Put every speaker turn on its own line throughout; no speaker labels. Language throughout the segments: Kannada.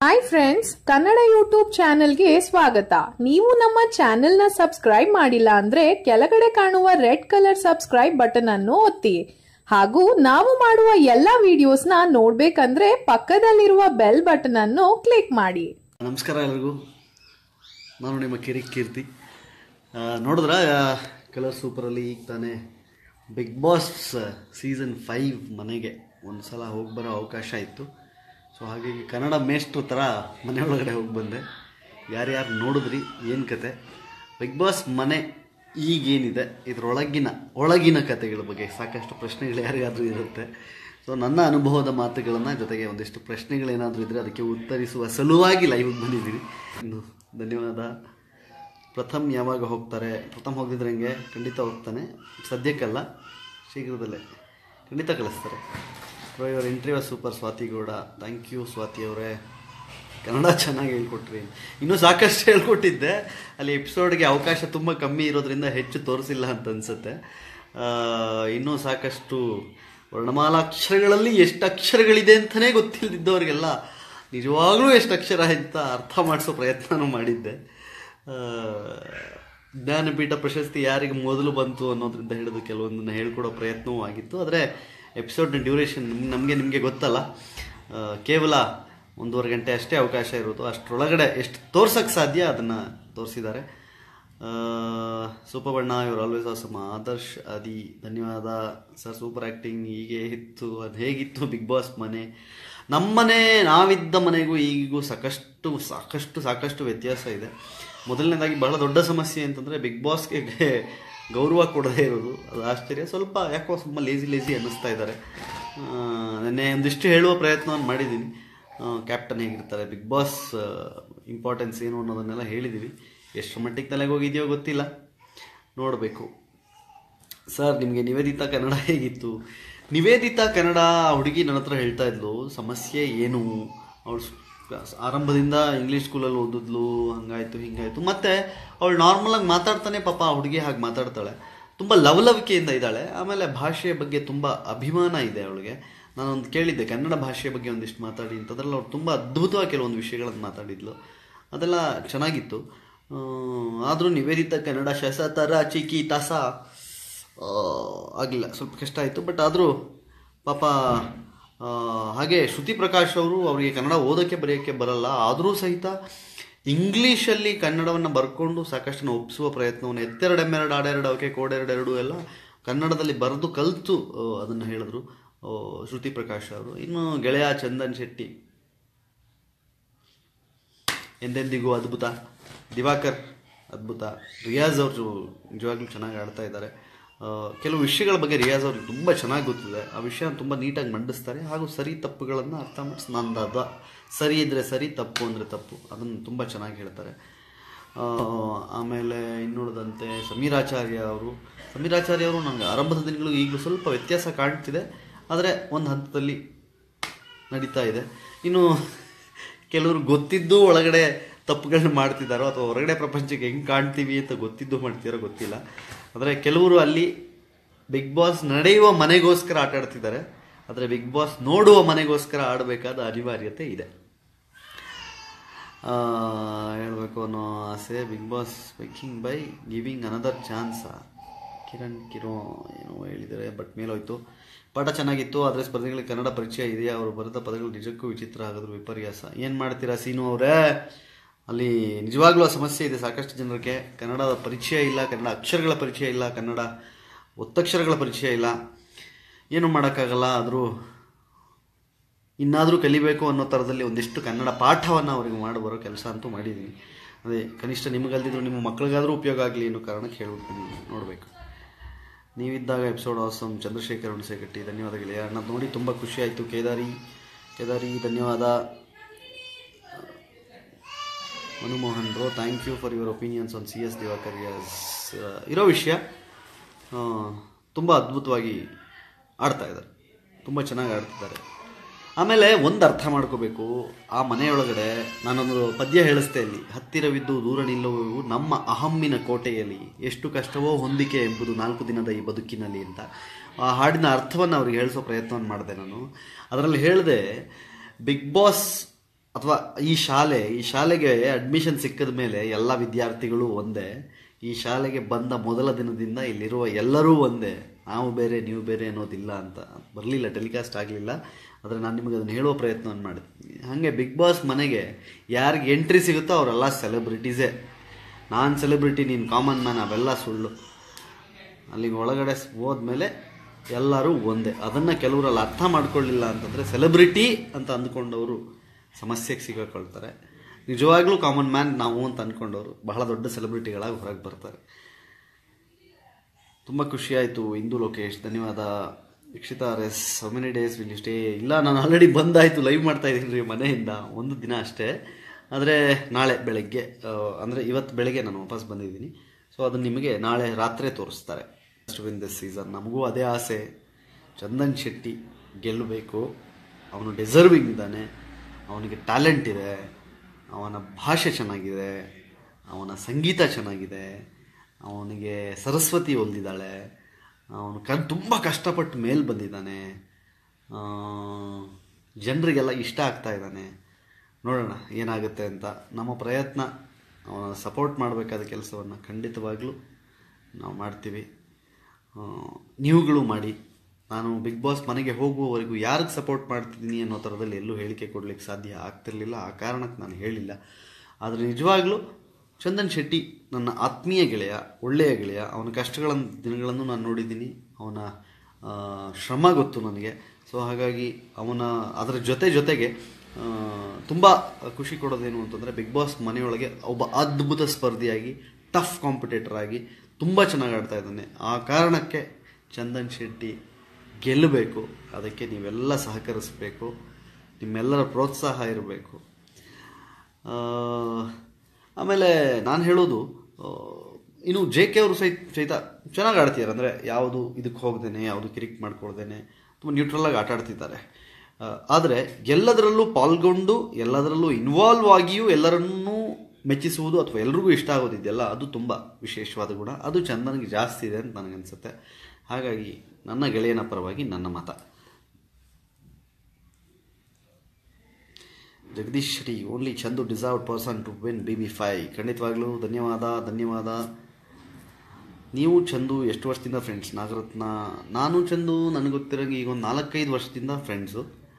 ಹಾಯ್ ಫ್ರೆಂಡ್ಸ್ ಕನ್ನಡ ಯೂಟ್ಯೂಬ್ ಚಾನೆಲ್ಗೆ ಸ್ವಾಗತ ನೀವು ನಮ್ಮ ಚಾನೆಲ್ ನ ಸಬ್ಸ್ಕ್ರೈಬ್ ಮಾಡಿಲ್ಲ ಅಂದ್ರೆ ಕೆಳಗಡೆ ಕಾಣುವ ರೆಡ್ ಕಲರ್ ಸಬ್ಸ್ಕ್ರೈಬ್ ಬಟನ್ ಅನ್ನು ಒತ್ತಿ ಹಾಗೂ ನಾವು ಮಾಡುವ ಎಲ್ಲ ವಿಡಿಯೋಸ್ನ ನೋಡ್ಬೇಕಂದ್ರೆ ಪಕ್ಕದಲ್ಲಿರುವ ಬೆಲ್ ಬಟನ್ ಅನ್ನು ಕ್ಲಿಕ್ ಮಾಡಿ
ನಮಸ್ಕಾರ ಎಲ್ರಿಗೂ ನಾನು ನಿಮ್ಮ ಕಿರಿ ಕೀರ್ತಿ ಆ, ನೋಡಿದ್ರ ಕಲರ್ ಸೂಪರಲ್ಲಿ ಈಗ ತಾನೇ ಬಿಗ್ ಬಾಸ್ ಸೀಸನ್ ಫೈವ್ ಮನೆಗೆ ಒಂದು ಸಲ ಹೋಗಿ ಬರೋ ಅವಕಾಶ ಇತ್ತು ಸೊ ಹಾಗಾಗಿ ಕನ್ನಡ ಮೇಷ್ಟ್ರ ಥರ ಮನೆ ಒಳಗಡೆ ಹೋಗಿ ಬಂದೆ ಯಾರ್ಯಾರು ನೋಡಿದ್ರಿ ಏನು ಕತೆ ಬಿಗ್ ಬಾಸ್ ಮನೆ ಈಗೇನಿದೆ ಇದರೊಳಗಿನ ಒಳಗಿನ ಕತೆಗಳ ಬಗ್ಗೆ ಸಾಕಷ್ಟು ಪ್ರಶ್ನೆಗಳು ಯಾರಿಗಾದರೂ ಇರುತ್ತೆ ಸೊ ನನ್ನ ಅನುಭವದ ಮಾತುಗಳನ್ನು ಜೊತೆಗೆ ಒಂದಿಷ್ಟು ಪ್ರಶ್ನೆಗಳೇನಾದರೂ ಇದ್ದರೆ ಅದಕ್ಕೆ ಉತ್ತರಿಸುವ ಸಲುವಾಗಿ ಲೈವ್ಗೆ ಬಂದಿದ್ದೀವಿ ಇನ್ನು ಧನ್ಯವಾದ ಪ್ರಥಮ್ ಯಾವಾಗ ಹೋಗ್ತಾರೆ ಪ್ರಥಮ್ ಹೋಗಿದ್ರೆ ಹೆಂಗೆ ಖಂಡಿತ ಹೋಗ್ತಾನೆ ಸದ್ಯಕ್ಕಲ್ಲ ಶೀಘ್ರದಲ್ಲೇ ಖಂಡಿತ ಕಳಿಸ್ತಾರೆ ಬ್ರೋ ಇವರ interview super Swathi Gowda thank you Swathi ಅವರೇ ಕನ್ನಡ ಚೆನ್ನಾಗಿ ಹೇಳ್ಕೊಟ್ರಿ ಇನ್ನೂ ಸಾಕಷ್ಟು ಹೇಳ್ಕೊಟ್ಟಿದ್ದೆ ಅಲ್ಲಿ ಎಪಿಸೋಡ್ಗೆ ಅವಕಾಶ ತುಂಬ ಕಮ್ಮಿ ಇರೋದ್ರಿಂದ ಹೆಚ್ಚು ತೋರಿಸಿಲ್ಲ ಅಂತ ಅನಿಸುತ್ತೆ ಇನ್ನೂ ಸಾಕಷ್ಟು ವರ್ಣಮಾಲಾಕ್ಷರಗಳಲ್ಲಿ ಎಷ್ಟು ಅಕ್ಷರಗಳಿದೆ ಅಂತಲೇ ಗೊತ್ತಿಲ್ಲದಿದ್ದವರಿಗೆಲ್ಲ ನಿಜವಾಗ್ಲೂ ಎಷ್ಟು ಅಕ್ಷರ ಅಂತ ಅರ್ಥ ಮಾಡಿಸೋ ಪ್ರಯತ್ನನೂ ಮಾಡಿದ್ದೆ ಆ, ಜ್ಞಾನಪೀಠ ಪ್ರಶಸ್ತಿ ಯಾರಿಗೆ ಮೊದಲು ಬಂತು ಅನ್ನೋದ್ರಿಂದ ಹಿಡಿದು ಕೆಲವೊಂದನ್ನು ಹೇಳ್ಕೊಡೋ ಪ್ರಯತ್ನವೂ ಆಗಿತ್ತು ಆದರೆ ಎಪಿಸೋಡ್ನ ಡ್ಯೂರೇಷನ್ ನಮಗೆ ನಿಮಗೆ ಗೊತ್ತಲ್ಲ ಆ, ಕೇವಲ ಒಂದೂವರೆ ಗಂಟೆ ಅಷ್ಟೇ ಅವಕಾಶ ಇರೋದು ಅಷ್ಟರೊಳಗಡೆ ಎಷ್ಟು ತೋರ್ಸಕ್ಕೆ ಸಾಧ್ಯ ಅದನ್ನು ತೋರಿಸಿದ್ದಾರೆ ಸೂಪರ್ ಬಣ್ಣ ಇವರು ಆಲ್ವೇಸ್ ಆಸಮ್ ಆದರ್ಶ್ ಅದಿ ಧನ್ಯವಾದ ಸರ್ ಸೂಪರ್ ಆ್ಯಕ್ಟಿಂಗ್ ಹೀಗೆ ಇತ್ತು ಅದು ಹೇಗಿತ್ತು ಬಿಗ್ ಬಾಸ್ ಮನೆ ನಮ್ಮನೆ ನಾವಿದ್ದ ಮನೆಗೂ ಈಗಿಗೂ ಸಾಕಷ್ಟು ಸಾಕಷ್ಟು ಸಾಕಷ್ಟು ವ್ಯತ್ಯಾಸ ಇದೆ ಮೊದಲನೇದಾಗಿ ಬಹಳ ದೊಡ್ಡ ಸಮಸ್ಯೆ ಅಂತಂದರೆ ಬಿಗ್ ಬಾಸ್ಗೆ ಗೌರವ ಕೊಡದೇ ಇರೋದು ಅದು ಆಶ್ಚರ್ಯ ಸ್ವಲ್ಪ ಯಾಕೋ ಸ್ವಲ್ಪ ಲೇಸಿ ಲೇಸಿ ಅನ್ನಿಸ್ತಾ ಇದ್ದಾರೆ ನೆನ್ನೆ ಒಂದಿಷ್ಟು ಹೇಳುವ ಪ್ರಯತ್ನವನ್ನು ಮಾಡಿದ್ದೀನಿ ಕ್ಯಾಪ್ಟನ್ ಹೇಗಿರ್ತಾರೆ ಬಿಗ್ ಬಾಸ್ ಇಂಪಾರ್ಟೆನ್ಸ್ ಏನು ಅನ್ನೋದನ್ನೆಲ್ಲ ಹೇಳಿದ್ದೀವಿ ಎಷ್ಟು ಮಟ್ಟಿಗೆ ತಲೆಗೆ ಹೋಗಿದೆಯೋ ಗೊತ್ತಿಲ್ಲ ನೋಡಬೇಕು ಸರ್ ನಿಮಗೆ ನಿವೇದಿತಾ ಕನ್ನಡ ಹೇಗಿತ್ತು ನಿವೇದಿತಾ ಕನ್ನಡ ಆ ಹುಡುಗಿ ನನ್ನ ಹತ್ರ ಹೇಳ್ತಾ ಇದ್ಲು ಸಮಸ್ಯೆ ಏನು ಅವಳು ಆರಂಭದಿಂದ ಇಂಗ್ಲೀಷ್ ಸ್ಕೂಲಲ್ಲಿ ಓದಿದ್ಲು ಹಂಗಾಯ್ತು ಹಿಂಗಾಯ್ತು ಮತ್ತೆ ಅವಳು ನಾರ್ಮಲಾಗಿ ಮಾತಾಡ್ತಾನೆ ಪಾಪ ಆ ಹುಡುಗಿ ಹಾಗೆ ಮಾತಾಡ್ತಾಳೆ ತುಂಬ ಲವಲವಿಕೆಯಿಂದ ಇದ್ದಾಳೆ ಆಮೇಲೆ ಭಾಷೆಯ ಬಗ್ಗೆ ತುಂಬ ಅಭಿಮಾನ ಇದೆ ಅವಳಿಗೆ ನಾನೊಂದು ಕೇಳಿದ್ದೆ ಕನ್ನಡ ಭಾಷೆಯ ಬಗ್ಗೆ ಒಂದಿಷ್ಟು ಮಾತಾಡಿ ಅಂತದ್ರಲ್ಲಿ ಅವಳು ತುಂಬ ಅದ್ಭುತವಾಗಿ ಕೆಲವೊಂದು ವಿಷಯಗಳನ್ನು ಮಾತಾಡಿದ್ಲು ಅದೆಲ್ಲ ಚೆನ್ನಾಗಿತ್ತು ಆದರೂ ನಿವೇದಿತ ಕನ್ನಡ ಶಸ ತರ ಚಿಕಿ ತಸ ಆ, ಆಗಿಲ್ಲ ಸ್ವಲ್ಪ ಕಷ್ಟ ಆಯಿತು ಬಟ್ ಆದರೂ ಪಾಪ ಆ, ಹಾಗೆ ಶ್ರುತಿ ಪ್ರಕಾಶ್ ಅವರು ಅವರಿಗೆ ಕನ್ನಡ ಓದೋಕ್ಕೆ ಬರೆಯೋಕ್ಕೆ ಬರಲ್ಲ ಆದರೂ ಸಹಿತ ಇಂಗ್ಲೀಷಲ್ಲಿ ಕನ್ನಡವನ್ನು ಬರ್ಕೊಂಡು ಸಾಕಷ್ಟು ಒಪ್ಪಿಸುವ ಪ್ರಯತ್ನವನ್ನು ಎತ್ತೆರಡೆಮ್ಮೆರಡು ಆಡೆರಡು ಅವಕ್ಕೆ ಕೋಡೆರಡೆರಡು ಎಲ್ಲ ಕನ್ನಡದಲ್ಲಿ ಬರೆದು ಕಲಿತು ಅದನ್ನು ಹೇಳಿದ್ರು ಆ, ಶ್ರುತಿ ಪ್ರಕಾಶ್ ಅವರು ಇನ್ನು ಗೆಳೆಯ ಚಂದನ್ ಶೆಟ್ಟಿ ಎಂದೆಂದಿಗೂ ಅದ್ಭುತ ದಿವಾಕರ್ ಅದ್ಭುತ ರಿಯಾಜ್ ಅವರು ನಿಜವಾಗ್ಲೂ ಚೆನ್ನಾಗಿ ಆಡ್ತಾ ಇದ್ದಾರೆ ಆ, ಕೆಲವು ವಿಷಯಗಳ ಬಗ್ಗೆ ರಿಯಾಜ್ ಅವ್ರಿಗೆ ತುಂಬ ಚೆನ್ನಾಗಿ ಗೊತ್ತಿದೆ ಆ ವಿಷಯ ತುಂಬ ನೀಟಾಗಿ ಮಂಡಿಸ್ತಾರೆ ಹಾಗೂ ಸರಿ ತಪ್ಪುಗಳನ್ನು ಅರ್ಥ ಮಾಡಿಸಿ ನಂದದ ಸರಿ ಇದ್ದರೆ ಸರಿ ತಪ್ಪು ಅಂದರೆ ತಪ್ಪು ಅದನ್ನು ತುಂಬ ಚೆನ್ನಾಗಿ ಹೇಳ್ತಾರೆ ಆ, ಆಮೇಲೆ ಇನ್ನುಳಿದಂತೆ ಸಮೀರಾಚಾರ್ಯ ಅವರು ಸಮೀರಾಚಾರ್ಯ ಅವರು ನನಗೆ ಆರಂಭದ ದಿನಗಳು ಈಗಲೂ ಸ್ವಲ್ಪ ವ್ಯತ್ಯಾಸ ಕಾಣ್ತಿದೆ ಆದರೆ ಒಂದು ಹಂತದಲ್ಲಿ ನಡೀತಾ ಇದೆ ಇನ್ನು ಕೆಲವರು ಗೊತ್ತಿದ್ದು ಒಳಗಡೆ ತಪ್ಪುಗಳನ್ನ ಮಾಡ್ತಿದ್ದಾರೋ ಅಥವಾ ಹೊರಗಡೆ ಪ್ರಪಂಚಕ್ಕೆ ಹೆಂಗೆ ಕಾಣ್ತೀವಿ ಅಂತ ಗೊತ್ತಿದ್ದು ಮಾಡ್ತಿದಾರೋ ಗೊತ್ತಿಲ್ಲ ಆದರೆ ಕೆಲವರು ಅಲ್ಲಿ ಬಿಗ್ ಬಾಸ್ ನಡೆಯುವ ಮನೆಗೋಸ್ಕರ ಆಟ ಆಡ್ತಿದ್ದಾರೆ ಆದರೆ ಬಿಗ್ ಬಾಸ್ ನೋಡುವ ಮನೆಗೋಸ್ಕರ ಆಡಬೇಕಾದ ಅನಿವಾರ್ಯತೆ ಇದೆ ಆ, ಹೇಳ್ಬೇಕು ಅನ್ನೋ ಆಸೆ Bigg Boss making by giving another chance Kiran ಕಿರೋ ಏನೋ ಹೇಳಿದ್ದಾರೆ ಬಟ್ ಮೇಲೋಯ್ತು ಪಾಠ ಚೆನ್ನಾಗಿತ್ತು ಆದರೆ ಸ್ಪರ್ಧೆಗಳಿಗೆ ಕನ್ನಡ ಪರಿಚಯ ಇದೆಯಾ ಅವರು ಬರೆದ ಪದಗಳು ನಿಜಕ್ಕೂ ವಿಚಿತ್ರ ಆಗಿದ್ರು ವಿಪರ್ಯಾಸ ಏನು ಮಾಡ್ತೀರಾ ಸೀನು ಅವರೇ ಅಲ್ಲಿ ನಿಜವಾಗ್ಲೂ ಆ ಸಮಸ್ಯೆ ಇದೆ ಸಾಕಷ್ಟು ಜನರಿಗೆ ಕನ್ನಡದ ಪರಿಚಯ ಇಲ್ಲ ಕನ್ನಡ ಅಕ್ಷರಗಳ ಪರಿಚಯ ಇಲ್ಲ ಕನ್ನಡ ಒತ್ತಕ್ಷರಗಳ ಪರಿಚಯ ಇಲ್ಲ ಏನು ಮಾಡೋಕ್ಕಾಗಲ್ಲ ಆದರೂ ಇನ್ನಾದರೂ ಕಲಿಬೇಕು ಅನ್ನೋ ಥರದಲ್ಲಿ ಒಂದಿಷ್ಟು ಕನ್ನಡ ಪಾಠವನ್ನು ಅವರಿಗೆ ಮಾಡಿ ಬರೋ ಕೆಲಸ ಅಂತೂ ಮಾಡಿದ್ದೀನಿ ಅದೇ ಕನಿಷ್ಠ ನಿಮಗಲ್ದಿದ್ರು ನಿಮ್ಮ ಮಕ್ಕಳಿಗಾದರೂ ಉಪಯೋಗ ಆಗಲಿ ಅನ್ನೋ ಕಾರಣಕ್ಕೆ ಹೇಳ್ಬಿಡ್ತೀನಿ ನೋಡಬೇಕು ನೀವಿದ್ದಾಗ ಎಪಿಸೋಡ್ ಆಸಮ್ ಚಂದ್ರಶೇಖರ್ ಹುಣಸೆಗಟ್ಟಿ ಧನ್ಯವಾದಗಳು ಅಣ್ಣ ನೋಡಿ ತುಂಬ ಖುಷಿ ಆಯಿತು ಕೇದಾರಿ ಕೇದಾರಿ ಧನ್ಯವಾದ Manumohan bro thank you for your opinions on C S Divakar S ಇರೋ ವಿಷಯ ತುಂಬ ಅದ್ಭುತವಾಗಿ ಆಡ್ತಾ ಇದ್ದಾರೆ ತುಂಬ ಚೆನ್ನಾಗಿ ಆಡ್ತಿದ್ದಾರೆ ಆಮೇಲೆ ಒಂದು ಅರ್ಥ ಮಾಡ್ಕೋಬೇಕು ಆ ಮನೆಯೊಳಗಡೆ ನಾನೊಂದು ಪದ್ಯ ಹೇಳಿಸ್ತೆ ಇಲ್ಲಿ ಹತ್ತಿರವಿದ್ದು ದೂರ ನಿಲ್ಲುವು ನಮ್ಮ ಅಹಮ್ಮಿನ ಕೋಟೆಯಲ್ಲಿ ಎಷ್ಟು ಕಷ್ಟವೋ ಹೊಂದಿಕೆ ಎಂಬುದು ನಾಲ್ಕು ದಿನದ ಈ ಬದುಕಿನಲ್ಲಿ ಅಂತ ಆ ಹಾಡಿನ ಅರ್ಥವನ್ನು ಅವ್ರಿಗೆ ಹೇಳಿಸೋ ಪ್ರಯತ್ನವನ್ನು ಮಾಡಿದೆ ನಾನು ಅದರಲ್ಲಿ ಹೇಳಿದೆ ಬಿಗ್ ಬಾಸ್ ಅಥವಾ ಈ ಶಾಲೆ ಈ ಶಾಲೆಗೆ ಅಡ್ಮಿಷನ್ ಸಿಕ್ಕಿದ ಮೇಲೆ ಎಲ್ಲ ವಿದ್ಯಾರ್ಥಿಗಳು ಒಂದೇ ಈ ಶಾಲೆಗೆ ಬಂದ ಮೊದಲ ದಿನದಿಂದ ಇಲ್ಲಿರುವ ಎಲ್ಲರೂ ಒಂದೇ ನಾವು ಬೇರೆ ನೀವು ಬೇರೆ ಅನ್ನೋದಿಲ್ಲ ಅಂತ ಬರಲಿಲ್ಲ ಟೆಲಿಕಾಸ್ಟ್ ಆಗಲಿಲ್ಲ ಆದರೆ ನಾನು ನಿಮಗೆ ಅದನ್ನು ಹೇಳುವ ಪ್ರಯತ್ನವನ್ನು ಮಾಡಿದ್ದೀನಿ ಹಾಗೆ ಬಿಗ್ ಬಾಸ್ ಮನೆಗೆ ಯಾರಿಗೆ ಎಂಟ್ರಿ ಸಿಗುತ್ತೋ ಅವರೆಲ್ಲ ಸೆಲೆಬ್ರಿಟೀಸೇ ನಾನು ಸೆಲೆಬ್ರಿಟಿ ನೀನು ಕಾಮನ್ ಮ್ಯಾನ್ ಅವೆಲ್ಲ ಸುಳ್ಳು ಅಲ್ಲಿಗೆ ಒಳಗಡೆ ಹೋದ್ಮೇಲೆ ಎಲ್ಲರೂ ಒಂದೇ ಅದನ್ನು ಕೆಲವರಲ್ಲಿ ಅರ್ಥ ಮಾಡ್ಕೊಳ್ಳಿಲ್ಲ ಅಂತಂದರೆ ಸೆಲೆಬ್ರಿಟಿ ಅಂತ ಅಂದ್ಕೊಂಡವರು ಸಮಸ್ಯೆಗೆ ಸಿಗಾಕೊಳ್ತಾರೆ ನಿಜವಾಗ್ಲೂ ಕಾಮನ್ ಮ್ಯಾನ್ ನಾವು ಅಂತ ಅಂದ್ಕೊಂಡವರು ಬಹಳ ದೊಡ್ಡ ಸೆಲೆಬ್ರಿಟಿಗಳಾಗಿ ಹೊರಗೆ ಬರ್ತಾರೆ ತುಂಬ ಖುಷಿಯಾಯಿತು ಇಂದು ಲೋಕೇಶ್ ಧನ್ಯವಾದ ಇಕ್ಷಿತಾ ರೆಸ್ so many days will stay ಇಲ್ಲ ನಾನು ಆಲ್ರೆಡಿ ಬಂದಾಯಿತು ಲೈವ್ ಮಾಡ್ತಾ ಇದ್ದೀನಿ ರೀ ಮನೆಯಿಂದ ಒಂದು ದಿನ ಅಷ್ಟೇ ಆದರೆ ನಾಳೆ ಬೆಳಗ್ಗೆ ಅಂದರೆ ಇವತ್ತು ಬೆಳಗ್ಗೆ ನಾನು ವಾಪಸ್ ಬಂದಿದ್ದೀನಿ ಸೊ ಅದನ್ನು ನಿಮಗೆ ನಾಳೆ ರಾತ್ರಿ ತೋರಿಸ್ತಾರೆ ವಿನ್ ದಿಸ್ ಸೀಸನ್ ನಮಗೂ ಅದೇ ಆಸೆ ಚಂದನ್ ಶೆಟ್ಟಿ ಗೆಲ್ಲಬೇಕು ಅವನು ಡಿಸರ್ವಿಂಗ್ ಇದ್ದಾನೆ ಅವನಿಗೆ ಟ್ಯಾಲೆಂಟ್ ಇದೆ ಅವನ ಭಾಷೆ ಚೆನ್ನಾಗಿದೆ ಅವನ ಸಂಗೀತ ಚೆನ್ನಾಗಿದೆ ಅವನಿಗೆ ಸರಸ್ವತಿ ಒಲ್ದಿದ್ದಾಳೆ ಅವನು ಕ ತುಂಬ ಕಷ್ಟಪಟ್ಟು ಮೇಲೆ ಬಂದಿದ್ದಾನೆ ಜನರಿಗೆಲ್ಲ ಇಷ್ಟ ಆಗ್ತಾ ಇದ್ದಾನೆ ನೋಡೋಣ ಏನಾಗುತ್ತೆ ಅಂತ ನಮ್ಮ ಪ್ರಯತ್ನ ಅವನ ಸಪೋರ್ಟ್ ಮಾಡಬೇಕಾದ ಕೆಲಸವನ್ನು ಖಂಡಿತವಾಗ್ಲೂ ನಾವು ಮಾಡ್ತೀವಿ ಆ, ನೀವುಗಳು ಮಾಡಿ ನಾನು ಬಿಗ್ ಬಾಸ್ ಮನೆಗೆ ಹೋಗುವವರೆಗೂ ಯಾರಿಗೆ ಸಪೋರ್ಟ್ ಮಾಡ್ತಿದ್ದೀನಿ ಅನ್ನೋ ಥರದಲ್ಲಿ ಎಲ್ಲೂ ಹೇಳಿಕೆ ಕೊಡಲಿಕ್ಕೆ ಸಾಧ್ಯ ಆಗ್ತಿರ್ಲಿಲ್ಲ ಆ ಕಾರಣಕ್ಕೆ ನಾನು ಹೇಳಿಲ್ಲ ಆದರೆ ನಿಜವಾಗ್ಲೂ ಚಂದನ್ ಶೆಟ್ಟಿ ನನ್ನ ಆತ್ಮೀಯ ಗೆಳೆಯ ಒಳ್ಳೆಯ ಗೆಳೆಯ ಅವನ ಕಷ್ಟಗಳ ದಿನಗಳನ್ನು ನಾನು ನೋಡಿದ್ದೀನಿ ಅವನ ಆ, ಶ್ರಮ ಗೊತ್ತು ನನಗೆ ಸೊ ಹಾಗಾಗಿ ಅವನ ಅದರ ಜೊತೆ ಜೊತೆಗೆ ತುಂಬ ಖುಷಿ ಕೊಡೋದೇನು ಅಂತಂದರೆ ಬಿಗ್ ಬಾಸ್ ಮನೆಯೊಳಗೆ ಒಬ್ಬ ಅದ್ಭುತ ಸ್ಪರ್ಧಿಯಾಗಿ ಟಫ್ ಕಾಂಪಿಟೇಟರ್ ಆಗಿ ತುಂಬ ಚೆನ್ನಾಗಿ ಆಡ್ತಾ ಇದ್ದಾನೆ ಆ ಕಾರಣಕ್ಕೆ ಚಂದನ್ ಶೆಟ್ಟಿ ಗೆಲ್ಲಬೇಕು ಅದಕ್ಕೆ ನೀವೆಲ್ಲ ಸಹಕರಿಸಬೇಕು ನಿಮ್ಮೆಲ್ಲರ ಪ್ರೋತ್ಸಾಹ ಇರಬೇಕು ಆ, ಆಮೇಲೆ ನಾನು ಹೇಳೋದು ಆ, ಇನ್ನು ಜೆ ಕೆ ಅವರು ಸಹಿತ ಸಹಿತ ಚೆನ್ನಾಗಿ ಆಡ್ತಿದ್ದಾರೆ ಅಂದರೆ ಯಾವುದು ಇದಕ್ಕೆ ಹೋಗ್ದೇನೆ ಯಾವುದು ಕಿರಿಕ್ ಮಾಡ್ಕೊಳ್ದೇನೆ ತುಂಬ ನ್ಯೂಟ್ರಲಾಗಿ ಆಟ ಆಡ್ತಿದ್ದಾರೆ ಆದರೆ ಎಲ್ಲದರಲ್ಲೂ ಪಾಲ್ಗೊಂಡು ಎಲ್ಲದರಲ್ಲೂ ಇನ್ವಾಲ್ವ್ ಆಗಿಯೂ ಎಲ್ಲರನ್ನೂ ಮೆಚ್ಚಿಸುವುದು ಅಥವಾ ಎಲ್ರಿಗೂ ಇಷ್ಟ ಆಗೋದಿದೆಯಲ್ಲ ಅದು ತುಂಬ ವಿಶೇಷವಾದ ಗುಣ ಅದು ಚಂದನ್ಗೆ ಜಾಸ್ತಿ ಇದೆ ಅಂತ ನನಗನ್ಸುತ್ತೆ ಹಾಗಾಗಿ ನನ್ನ ಗೆಳೆಯನ ಪರವಾಗಿ ನನ್ನ ಮತ Jagadish Shetty only Chandu deserved person to win B B five ಖಂಡಿತವಾಗ್ಲೂ ಧನ್ಯವಾದ ಧನ್ಯವಾದ ನೀವು ಚಂದು ಎಷ್ಟು ವರ್ಷದಿಂದ ಫ್ರೆಂಡ್ಸ್ ನಾಗರತ್ನ ನಾನು ಚಂದು ನನಗೆ ಗೊತ್ತಿರೋಂಗೆ ಈಗ ಒಂದು ನಾಲ್ಕೈದು ವರ್ಷದಿಂದ ಫ್ರೆಂಡ್ಸು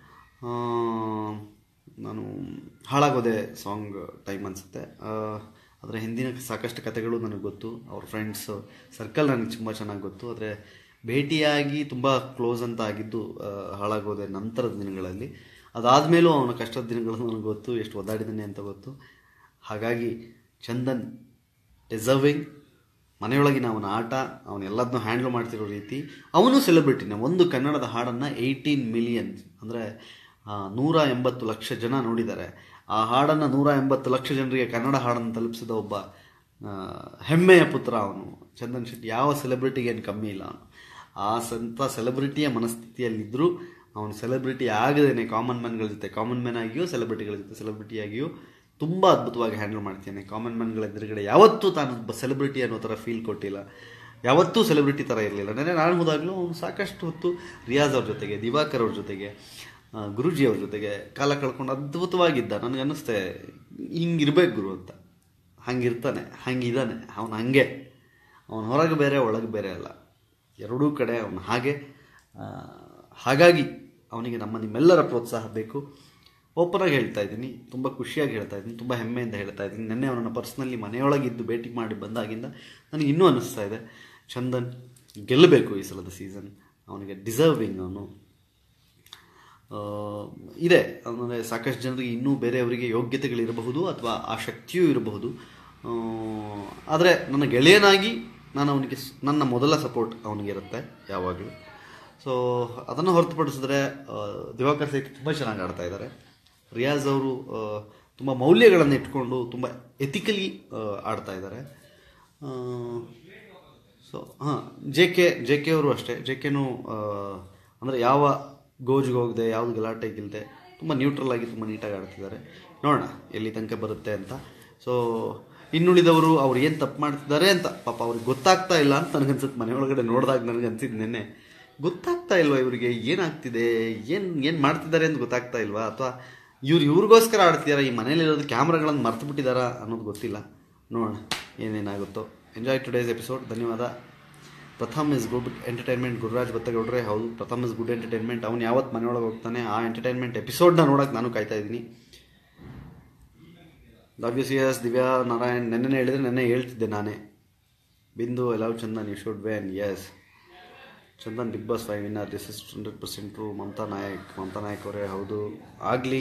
ನಾನು ಹಾಳಾಗೋದೆ ಸಾಂಗ್ ಟೈಮ್ ಅನಿಸುತ್ತೆ ಅದರ ಹಿಂದಿನ ಸಾಕಷ್ಟು ಕಥೆಗಳು ನನಗೆ ಗೊತ್ತು ಅವ್ರ ಫ್ರೆಂಡ್ಸ್ ಸರ್ಕಲ್ ನನಗೆ ತುಂಬ ಚೆನ್ನಾಗಿ ಗೊತ್ತು ಆದರೆ ಭೇಟಿಯಾಗಿ ತುಂಬ ಕ್ಲೋಸ್ ಅಂತ ಆಗಿದ್ದು ಆ, ಹಾಳಾಗೋದೆ ನಂತರದ ದಿನಗಳಲ್ಲಿ ಅದಾದಮೇಲೂ ಅವನ ಕಷ್ಟದ ದಿನಗಳು ನನಗೆ ಗೊತ್ತು ಎಷ್ಟು ಒದ್ದಾಡಿದ್ದಾನೆ ಅಂತ ಗೊತ್ತು ಹಾಗಾಗಿ ಚಂದನ್ ಡಿಸರ್ವಿಂಗ್ ಮನೆಯೊಳಗಿನ ಅವನ ಆಟ ಅವನೆಲ್ಲದನ್ನೂ ಹ್ಯಾಂಡಲ್ ಮಾಡ್ತಿರೋ ರೀತಿ ಅವನು ಸೆಲೆಬ್ರಿಟಿನೇ ಒಂದು ಕನ್ನಡದ ಹಾಡನ್ನು ಏಯ್ಟೀನ್ ಮಿಲಿಯನ್ ಅಂದರೆ ನೂರ ಎಂಬತ್ತು ಲಕ್ಷ ಜನ ನೋಡಿದ್ದಾರೆ ಆ ಹಾಡನ್ನು ನೂರ ಎಂಬತ್ತು ಲಕ್ಷ ಜನರಿಗೆ ಕನ್ನಡ ಹಾಡನ್ನು ತಲುಪಿಸಿದ ಒಬ್ಬ ಆ, ಹೆಮ್ಮೆಯ ಪುತ್ರ ಅವನು ಚಂದನ್ ಶೆಟ್ಟಿ ಯಾವ ಸೆಲೆಬ್ರಿಟಿಗೆ ಏನು ಕಮ್ಮಿ ಇಲ್ಲ ಅವನು ಆ ಸಂತ ಸೆಲೆಬ್ರಿಟಿಯ ಮನಸ್ಥಿತಿಯಲ್ಲಿದ್ದರೂ ಅವನು ಸೆಲೆಬ್ರಿಟಿ ಆಗದೇನೆ ಕಾಮನ್ ಮ್ಯಾನ್ಗಳ ಜೊತೆ ಕಾಮನ್ ಮ್ಯಾನ್ ಆಗಿಯೂ ಸೆಲೆಬ್ರಿಟಿಗಳ ಜೊತೆ ಸೆಲೆಬ್ರಿಟಿಯಾಗಿಯೂ ತುಂಬ ಅದ್ಭುತವಾಗಿ ಹ್ಯಾಂಡಲ್ ಮಾಡ್ತಾನೆ ಕಾಮನ್ ಮ್ಯಾನ್ಗಳ ಎದುರುಗಡೆ ಯಾವತ್ತೂ ತಾನು ಒಬ್ಬ ಸೆಲೆಬ್ರಿಟಿ ಅನ್ನೋ ಥರ ಫೀಲ್ ಕೊಟ್ಟಿಲ್ಲ ಯಾವತ್ತೂ ಸೆಲೆಬ್ರಿಟಿ ಥರ ಇರಲಿಲ್ಲ ನೆನೆ ನಾನು ಹೋದಾಗಲೂ ಅವನು ಸಾಕಷ್ಟು ಹೊತ್ತು ರಿಯಾಜ್ ಅವ್ರ ಜೊತೆಗೆ ದಿವಾಕರ್ ಅವ್ರ ಜೊತೆಗೆ ಆ, ಗುರೂಜಿ ಅವ್ರ ಜೊತೆಗೆ ಕಾಲ ಕಳ್ಕೊಂಡು ಅದ್ಭುತವಾಗಿದ್ದ ನನಗೆ ಅನ್ನಿಸ್ತೆ ಹಿಂಗಿರ್ಬೇಕು ಗುರು ಅಂತ ಹಂಗಿರ್ತಾನೆ ಹಂಗಿದ್ದಾನೆ ಅವನು ಹಂಗೆ ಅವನು ಹೊರಗೆ ಬೇರೆ ಒಳಗೆ ಬೇರೆ ಅಲ್ಲ ಎರಡೂ ಕಡೆ ಅವನು ಹಾಗೆ ಆ, ಹಾಗಾಗಿ ಅವನಿಗೆ ನಮ್ಮ ನಿಮ್ಮೆಲ್ಲರ ಪ್ರೋತ್ಸಾಹ ಬೇಕು ಓಪನಾಗಿ ಹೇಳ್ತಾ ಇದ್ದೀನಿ ತುಂಬ ಖುಷಿಯಾಗಿ ಹೇಳ್ತಾ ಇದ್ದೀನಿ ತುಂಬ ಹೆಮ್ಮೆಯಿಂದ ಹೇಳ್ತಾ ಇದ್ದೀನಿ ನಿನ್ನೆ ಅವನನ್ನು ಪರ್ಸ್ನಲಿ ಮನೆಯೊಳಗಿದ್ದು ಭೇಟಿ ಮಾಡಿ ಬಂದಾಗಿಂದ ನನಗೆ ಇನ್ನೂ ಅನ್ನಿಸ್ತಾ ಇದೆ ಚಂದನ್ ಗೆಲ್ಲಬೇಕು ಈ ಸಲದ ಸೀಸನ್ ಅವನಿಗೆ ಡಿಸರ್ವಿಂಗ್ ಅವನು ಆ, ಇದೆ ಅಂದರೆ ಸಾಕಷ್ಟು ಜನರಿಗೆ ಇನ್ನೂ ಬೇರೆಯವರಿಗೆ ಯೋಗ್ಯತೆಗಳಿರಬಹುದು ಅಥವಾ ಆ ಶಕ್ತಿಯೂ ಇರಬಹುದು ಆದರೆ ನನ್ನ ಗೆಳೆಯನಾಗಿ ನಾನು ಅವನಿಗೆ ಸ್- ನನ್ನ ಮೊದಲ ಸಪೋರ್ಟ್ ಅವನಿಗೆ ಇರುತ್ತೆ ಯಾವಾಗಲೂ ಸೊ ಅದನ್ನು ಹೊರತುಪಡಿಸಿದ್ರೆ ಆ, ದಿವಾಕರ್ ಸಹಿತ ತುಂಬ ಚೆನ್ನಾಗಿ ಆಡ್ತಾ ಇದ್ದಾರೆ ರಿಯಾಜ್ ಅವರು ತುಂಬ ಮೌಲ್ಯಗಳನ್ನು ಇಟ್ಕೊಂಡು ತುಂಬ ಎಥಿಕಲಿ ಆಡ್ತಾ ಇದ್ದಾರೆ ಸೊ ಹಾಂ ಜೆ ಕೆ ಜೆ ಕೆ ಅವರು ಅಷ್ಟೇ ಜೆ ಕೆನೂ ಅಂದರೆ ಯಾವ ಗೋಜಿಗೆ ಹೋಗದೆ ಯಾವುದು ಗಲಾಟೆಗಿಲ್ಲದೆ ತುಂಬ ನ್ಯೂಟ್ರಲ್ ಆಗಿ ತುಂಬ ನೀಟಾಗಿ ಆಡ್ತಿದ್ದಾರೆ ನೋಡೋಣ ಎಲ್ಲಿ ತನಕ ಬರುತ್ತೆ ಅಂತ ಸೊ ಇನ್ನುಳಿದವರು ಅವ್ರು ಏನು ತಪ್ಪು ಮಾಡ್ತಿದ್ದಾರೆ ಅಂತ ಪಾಪ ಅವ್ರಿಗೆ ಗೊತ್ತಾಗ್ತಾ ಇಲ್ಲ ಅಂತ ನನಗನ್ಸುತ್ತೆ ಮನೆಯೊಳಗಡೆ ನೋಡಿದಾಗ ನನಗೆ ಅನ್ಸಿದ್ದು ನೆನ್ನೆ ಗೊತ್ತಾಗ್ತಾ ಇಲ್ವಾ ಇವರಿಗೆ ಏನಾಗ್ತಿದೆ ಏನು ಏನು ಮಾಡ್ತಿದ್ದಾರೆ ಅಂತ ಗೊತ್ತಾಗ್ತಾ ಇಲ್ವಾ ಅಥವಾ ಇವ್ರು ಇವ್ರಿಗೋಸ್ಕರ ಆಡ್ತಿದಾರ ಈ ಮನೇಲಿರೋದು ಕ್ಯಾಮ್ರಾಗಳನ್ನು ಮರ್ತು ಬಿಟ್ಟಿದಾರಾ ಅನ್ನೋದು ಗೊತ್ತಿಲ್ಲ ನೋಡೋಣ ಏನೇನಾಗುತ್ತೋ ಎಂಜಾಯ್ ಟುಡೇಸ್ ಎಪಿಸೋಡ್ ಧನ್ಯವಾದ Pratham is good entertainment Gururaj ಬತ್ತಗೌಡ್ರೆ ಹೌದು ಪ್ರಥಮ್ ಇಸ್ ಗುಡ್ ಎಂಟರ್ಟೈನ್ಮೆಂಟ್ ಅವ್ನು ಯಾವತ್ತು ಮನೆಯೊಳಗೆ ಹೋಗ್ತಾನೆ ಆ ಎಂಟರ್ಟೈನ್ಮೆಂಟ್ ಎಪಿಸೋಡ್ನ ನೋಡೋಕೆ ನಾನು ಕಾಯ್ತಾ ಇದ್ದೀನಿ love you C S Divya Narayan ನೆನ್ನೆ ಹೇಳಿದ್ರೆ ನೆನ್ನೆ ಹೇಳ್ತಿದ್ದೆ ನಾನೇ Bindu I love Chandan you should win S Chandan Bigg Boss five winner this is hundred percent true Mamata Nayak Mamata Nayak ಅವರೇ ಹೌದು ಆಗಲಿ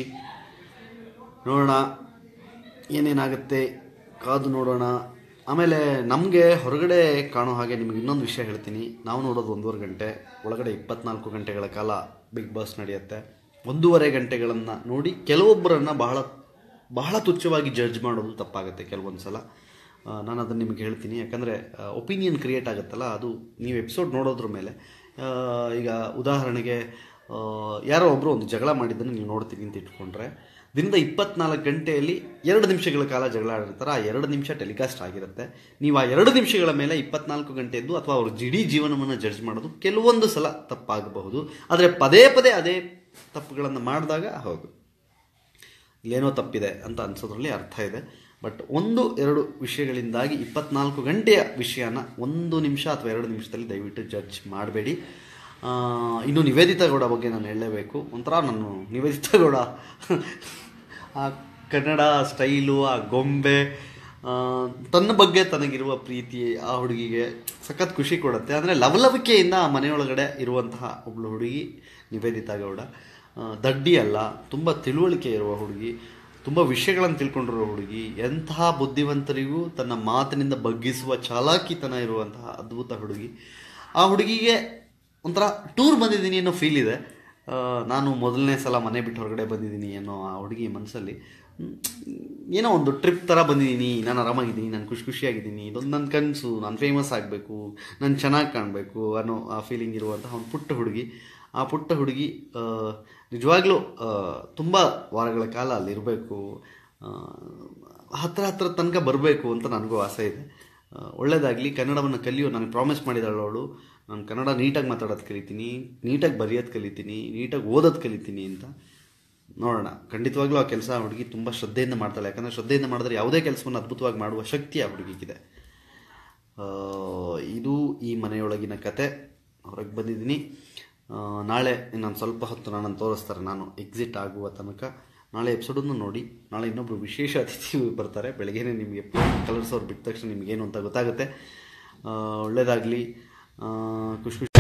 ನೋಡೋಣ ಏನೇನಾಗುತ್ತೆ ಕಾದು ನೋಡೋಣ ಆಮೇಲೆ ನಮಗೆ ಹೊರಗಡೆ ಕಾಣೋ ಹಾಗೆ ನಿಮಗೆ ಇನ್ನೊಂದು ವಿಷಯ ಹೇಳ್ತೀನಿ ನಾವು ನೋಡೋದು ಒಂದೂವರೆ ಗಂಟೆ ಒಳಗಡೆ ಇಪ್ಪತ್ನಾಲ್ಕು ಗಂಟೆಗಳ ಕಾಲ ಬಿಗ್ ಬಾಸ್ ನಡೆಯುತ್ತೆ ಒಂದೂವರೆ ಗಂಟೆಗಳನ್ನು ನೋಡಿ ಕೆಲವೊಬ್ಬರನ್ನು ಬಹಳ ಬಹಳ ತುಚ್ಛವಾಗಿ ಜಡ್ಜ್ ಮಾಡೋದು ತಪ್ಪಾಗುತ್ತೆ ಕೆಲವೊಂದು ಸಲ ಆ, ನಾನು ಅದನ್ನು ನಿಮಗೆ ಹೇಳ್ತೀನಿ ಯಾಕಂದರೆ ಒಪಿನಿಯನ್ ಕ್ರಿಯೇಟ್ ಆಗುತ್ತಲ್ಲ ಅದು ನೀವು ಎಪಿಸೋಡ್ ನೋಡೋದ್ರ ಮೇಲೆ ಆ, ಈಗ ಉದಾಹರಣೆಗೆ ಆ, ಯಾರೋ ಒಬ್ಬರು ಒಂದು ಜಗಳ ಮಾಡಿದ್ದನ್ನು ನೀವು ನೋಡ್ತೀವಿ ಅಂತ ಇಟ್ಕೊಂಡ್ರೆ ದಿನದ ಇಪ್ಪತ್ನಾಲ್ಕು ಗಂಟೆಯಲ್ಲಿ ಎರಡು ನಿಮಿಷಗಳ ಕಾಲ ಜಗಳ ಆಡಿರ್ತಾರೆ ಆ ಎರಡು ನಿಮಿಷ ಟೆಲಿಕಾಸ್ಟ್ ಆಗಿರುತ್ತೆ ನೀವು ಆ ಎರಡು ನಿಮಿಷಗಳ ಮೇಲೆ ಇಪ್ಪತ್ನಾಲ್ಕು ಗಂಟೆದ್ದು ಅಥವಾ ಅವ್ರ ಇಡೀ ಜೀವನವನ್ನು ಜಡ್ಜ್ ಮಾಡೋದು ಕೆಲವೊಂದು ಸಲ ತಪ್ಪಾಗಬಹುದು ಆದರೆ ಪದೇ ಪದೇ ಅದೇ ತಪ್ಪುಗಳನ್ನು ಮಾಡಿದಾಗ ಹೌದು ಇಲ್ಲೇನೋ ತಪ್ಪಿದೆ ಅಂತ ಅನ್ಸೋದ್ರಲ್ಲಿ ಅರ್ಥ ಇದೆ ಬಟ್ ಒಂದು ಎರಡು ವಿಷಯಗಳಿಂದಾಗಿ ಇಪ್ಪತ್ನಾಲ್ಕು ಗಂಟೆಯ ವಿಷಯನ ಒಂದು ನಿಮಿಷ ಅಥವಾ ಎರಡು ನಿಮಿಷದಲ್ಲಿ ದಯವಿಟ್ಟು ಜಡ್ಜ್ ಮಾಡಬೇಡಿ ಇನ್ನು ನಿವೇದಿತಾ ಗೌಡ ಬಗ್ಗೆ ನಾನು ಹೇಳಲೇಬೇಕು ಒಂಥರ ನಾನು ನಿವೇದಿತಾ ಗೌಡ ಆ ಕನ್ನಡ ಸ್ಟೈಲು ಆ ಗೊಂಬೆ ಆ, ತನ್ನ ಬಗ್ಗೆ ತನಗಿರುವ ಪ್ರೀತಿ ಆ ಹುಡುಗಿಗೆ ಸಖತ್ ಖುಷಿ ಕೊಡುತ್ತೆ ಅಂದರೆ ಲವಲವಿಕೆಯಿಂದ ಆ ಮನೆಯೊಳಗಡೆ ಇರುವಂತಹ ಒಬ್ಳು ಹುಡುಗಿ ನಿವೇದಿತಾ ಗೌಡ ಆ, ದಡ್ಡಿ ಅಲ್ಲ ತುಂಬ ತಿಳುವಳಿಕೆ ಇರುವ ಹುಡುಗಿ ತುಂಬ ವಿಷಯಗಳನ್ನು ತಿಳ್ಕೊಂಡಿರೋ ಹುಡುಗಿ ಎಂತಹ ಬುದ್ಧಿವಂತರಿಗೂ ತನ್ನ ಮಾತಿನಿಂದ ಬಗ್ಗಿಸುವ ಚಾಲಾಕಿತನ ಇರುವಂತಹ ಅದ್ಭುತ ಹುಡುಗಿ ಆ ಹುಡುಗಿಗೆ ಒಂಥರ ಟೂರ್ ಬಂದಿದ್ದೀನಿ ಅನ್ನೋ ಫೀಲ್ ಇದೆ ಆ, ನಾನು ಮೊದಲನೇ ಸಲ ಮನೆ ಬಿಟ್ಟು ಹೊರಗಡೆ ಬಂದಿದ್ದೀನಿ ಅನ್ನೋ ಆ ಹುಡುಗಿ ಮನಸ್ಸಲ್ಲಿ ಹ್ಮ್, ಏನೋ ಒಂದು ಟ್ರಿಪ್ ಥರ ಬಂದಿದ್ದೀನಿ ನಾನು ಆರಾಮಾಗಿದ್ದೀನಿ ನಾನು ಖುಷಿ ಖುಷಿಯಾಗಿದ್ದೀನಿ ಇದೊಂದು ನನ್ನ ಕನಸು ನಾನು ಫೇಮಸ್ ಆಗಬೇಕು ನಾನು ಚೆನ್ನಾಗಿ ಕಾಣಬೇಕು ಅನ್ನೋ ಆ ಫೀಲಿಂಗ್ ಇರುವಂತಹ ಒಂದು ಪುಟ್ಟ ಹುಡುಗಿ ಆ ಪುಟ್ಟ ಹುಡುಗಿ ಆ, ನಿಜವಾಗ್ಲೂ ತುಂಬ ವಾರಗಳ ಕಾಲ ಅಲ್ಲಿರಬೇಕು ಹತ್ರ ಹತ್ರ ತನಕ ಬರಬೇಕು ಅಂತ ನನಗೂ ಆಸೆ ಇದೆ ಆ, ಒಳ್ಳೆಯದಾಗಲಿ ಕನ್ನಡವನ್ನು ಕಲಿಯೋ ನಾನು ಪ್ರಾಮಿಸ್ ಮಾಡಿದಾಳು ಅವಳು ನಾನು ಕನ್ನಡ ನೀಟಾಗಿ ಮಾತಾಡೋದು ಕಲಿತೀನಿ ನೀಟಾಗಿ ಬರೆಯೋದು ಕಲಿತೀನಿ ನೀಟಾಗಿ ಓದೋದು ಕಲಿತೀನಿ ಅಂತ ನೋಡೋಣ ಖಂಡಿತವಾಗ್ಲೂ ಆ ಕೆಲಸ ಆ ಹುಡುಗಿ ತುಂಬ ಶ್ರದ್ಧೆಯಿಂದ ಮಾಡ್ತಾಳೆ ಯಾಕಂದರೆ ಶ್ರದ್ಧೆಯಿಂದ ಮಾಡಿದ್ರೆ ಯಾವುದೇ ಕೆಲಸವನ್ನು ಅದ್ಭುತವಾಗಿ ಮಾಡುವ ಶಕ್ತಿ ಆ ಹುಡುಗಿಗಿದೆ ಆ, ಇದು ಈ ಮನೆಯೊಳಗಿನ ಕತೆ ಹೊರಗೆ ಬಂದಿದ್ದೀನಿ ಆ, ನಾಳೆ ಇನ್ನೊಂದು ಸ್ವಲ್ಪ ಹೊತ್ತು ನನ್ನನ್ನು ತೋರಿಸ್ತಾರೆ ನಾನು ಎಕ್ಸಿಟ್ ಆಗುವ ತನಕ ನಾಳೆ ಎಪಿಸೋಡನ್ನು ನೋಡಿ ನಾಳೆ ಇನ್ನೊಬ್ಬರು ವಿಶೇಷ ಅತಿಥಿ ಬರ್ತಾರೆ ಬೆಳಗ್ಗೆನೇ ನಿಮಗೆ ಕಲರ್ಸ್ ಅವ್ರು ಬಿಟ್ಟ ತಕ್ಷಣ ನಿಮಗೇನು ಅಂತ ಗೊತ್ತಾಗುತ್ತೆ ಒಳ್ಳೆಯದಾಗಲಿ ಖುಷಿ ಖುಷಿ